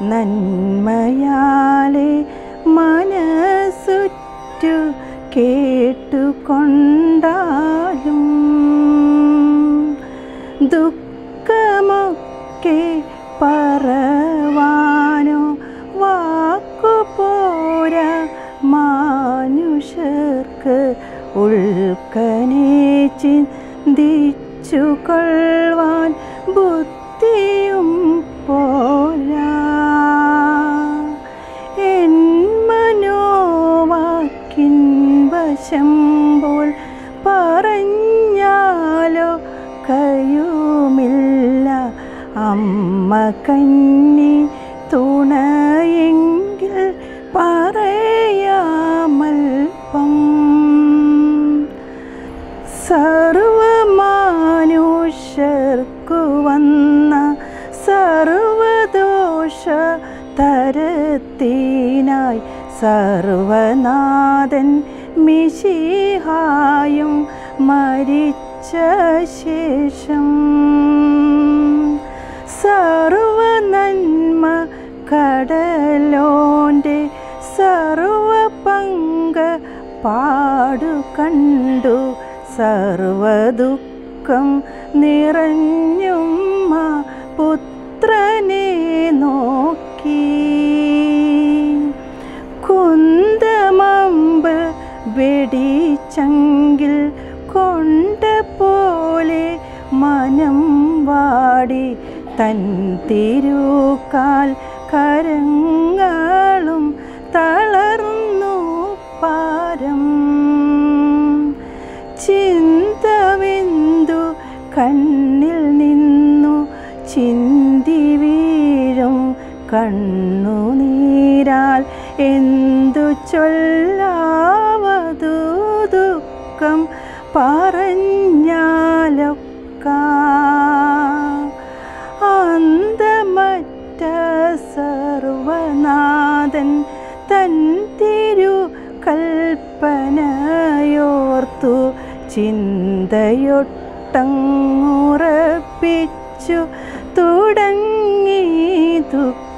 നന്മയാലെ മനസ്സുറ്റു കേട്ടുകൊണ്ടാലും ദുഃഖമൊക്കെ പറവാനോ വാക്കു പോരാ മാനുഷർക്ക് ഉൾക്കനെ ചിന്തിച്ചു കൊള്ളുവാൻ ബുദ്ധിയും പോരാ എൻ മനോവാക്കിൻ വശമ്പോൾ പറഞ്ഞാലോ കയുമില്ല അമ്മ കന്നി തുണയെങ്കിൽ പറയാമൽപ്പം സർവമാനുഷർക്കു വന്ന സർവദോഷ തരത്തിനായി സർവനാഥൻ മിശിഹായും മരിച്ച ശേഷം സർവനന്മ കടലോൻ്റെ സർവ പങ്ക പാടു കണ്ടു സർവദുഃഖം നിറഞ്ഞുമ്മ പുത്രനെ നോക്കി കുന്തമമ്പ് വെടിച്ചെങ്കിൽ കൊണ്ട പോലെ മനം വാടി തൻ തിരുക്കാൽ കരങ്ങളും തളർന്നു പാരം ചിന്തവിന്ദു കണ്ണിൽ നിന്നു ചിന്തി വീഴും കണ്ണുനീരാൽ എന്തു ചൊല്ലാവതു ദുഃഖം പറഞ്ഞാലൊക്ക അന്തമറ്റ സർവനാഥൻ തൻ തിരു കൽപ്പനയോർത്തു ചിന്തയൊട്ടങ്ങുറപ്പിച്ചു തുടങ്ങി ദുഃഖം